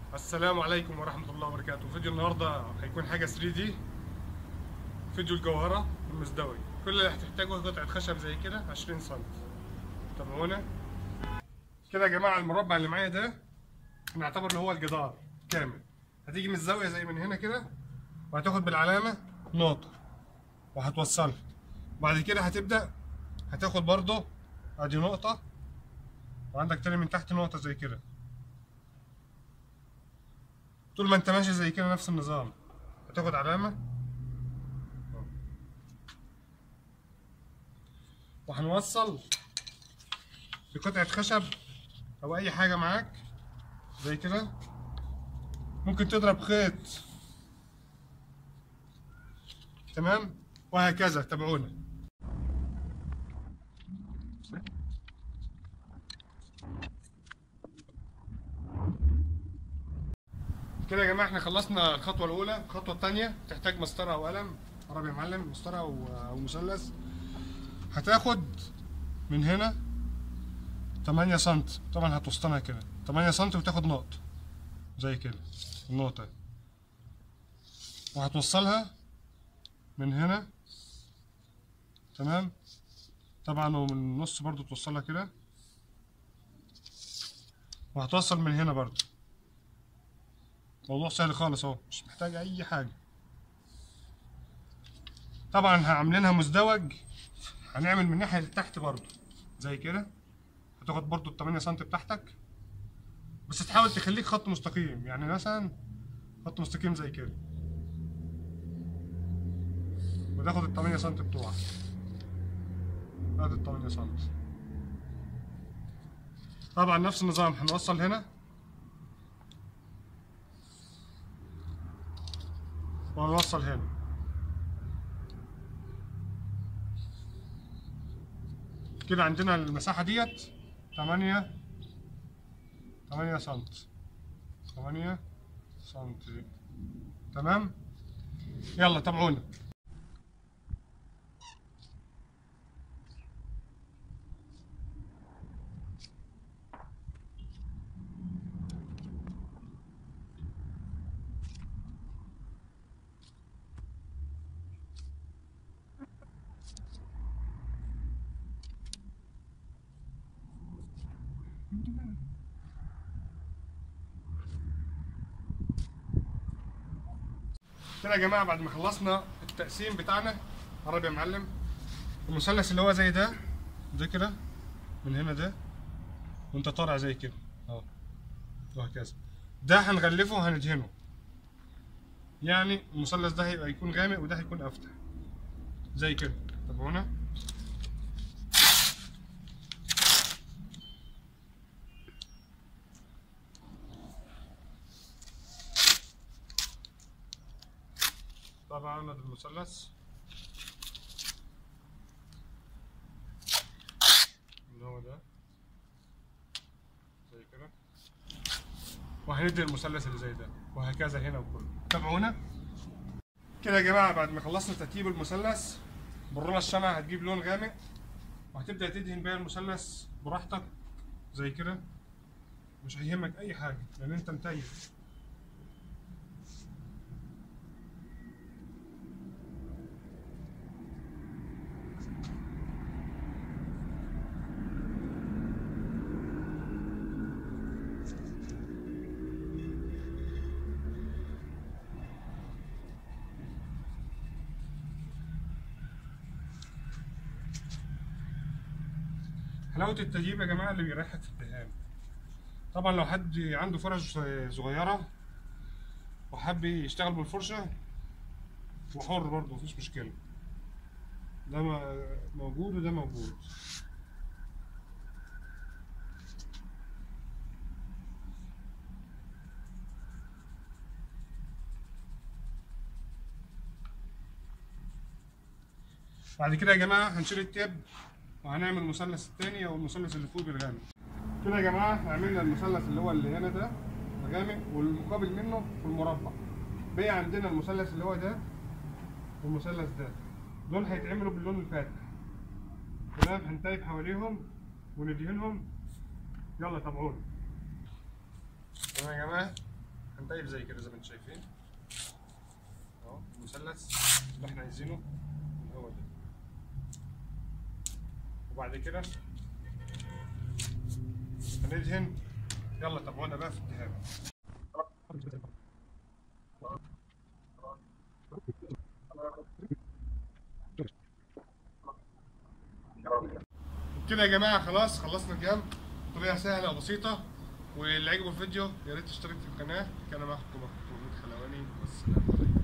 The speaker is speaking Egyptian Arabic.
السلام عليكم ورحمة الله وبركاته فيديو النهاردة هيكون حاجة 3 دي فيديو الجوهرة المزدوج كل اللي هتحتاجه قطعة خشب زي كده 20 سم تابعونا كده يا جماعة المربع اللي معايا ده نعتبر اللي هو الجدار كامل هتيجي من الزاوية زي من هنا كده وهتاخد بالعلامة نقطة وهتوصلها بعد كده هتبدأ هتاخد برضه ادي نقطة وعندك تاني من تحت نقطة زي كده طول ما انت ماشي زي كده نفس النظام هتاخد علامة وهنوصل بقطعة خشب أو أي حاجة معاك زي كده ممكن تضرب خيط تمام وهكذا تابعونا كده يا جماعه احنا خلصنا الخطوه الاولى الخطوه الثانيه تحتاج مسطره او قلم قرب يا معلم مسطره او او مثلث هتاخد من هنا 8 سم طبعا هتوسطنها كده 8 سم وتاخد نقطه زي كده النقطه وهتوصلها من هنا تمام طبعا ومن النص برضو توصلها كده وهتوصل من هنا برضو موضوع سهل خالص اهو مش محتاج اي حاجه طبعا عاملينها مزدوج هنعمل من الناحيه اللي تحت برضو زي كده هتاخد برضو ال 8 سم بتاعتك بس تحاول تخليك خط مستقيم يعني مثلا خط مستقيم زي كده وتاخد ال 8 سم بتوعك ادي ال 8 سم طبعا نفس النظام هنوصل هنا وهنوصل هنا كده عندنا المساحة ديت تمانية تمانية سنت تمانية سنت تمام يلا تابعونا كده يا جماعه بعد ما خلصنا التقسيم بتاعنا قرب يا معلم المثلث اللي هو زي ده زي كده من هنا ده وانت طالع زي كده اهو وهكذا ده هنغلفه وهندهنه يعني المثلث ده هيبقى يكون غامق وده هيكون افتح زي كده تابعونا طبعا هذا المثلث اللي هو ده زي كده وهندي المثلث اللي زي ده وهكذا هنا وكله تابعونا كده يا جماعه بعد ما خلصنا ترتيب المثلث بالرولة الشمع هتجيب لون غامق وهتبدا تدهن بيها المثلث براحتك زي كده مش هيهمك اي حاجه لان انت متيف حلاوة التجيب يا جماعة اللي بيريحك في الدهان طبعا لو حد عنده فرش صغيرة وحب يشتغل بالفرشة وحر برضه مفيش مشكلة ده م- موجود وده موجود بعد كده يا جماعة هنشيل التيب وهنعمل المثلث التاني او المثلث اللي فوق بالغامق كده يا جماعه احنا عملنا المثلث اللي هو اللي هنا ده الغامق والمقابل منه في المربع بقى عندنا المثلث اللي هو ده والمثلث ده دول هيتعملوا باللون الفاتح تمام هنتايب حواليهم وندهنهم يلا تابعونا تمام يا جماعه هنطيب زي كده زي ما انتم شايفين اهو المثلث اللي احنا عايزينه هو ده وبعد كده هندهن يلا تابعونا بقى في الدهان كده يا جماعه خلاص خلصنا الجنب طريقه سهله وبسيطه واللي عجبه الفيديو يا ريت تشترك في القناه كان معكم محمود خلواني والسلام عليكم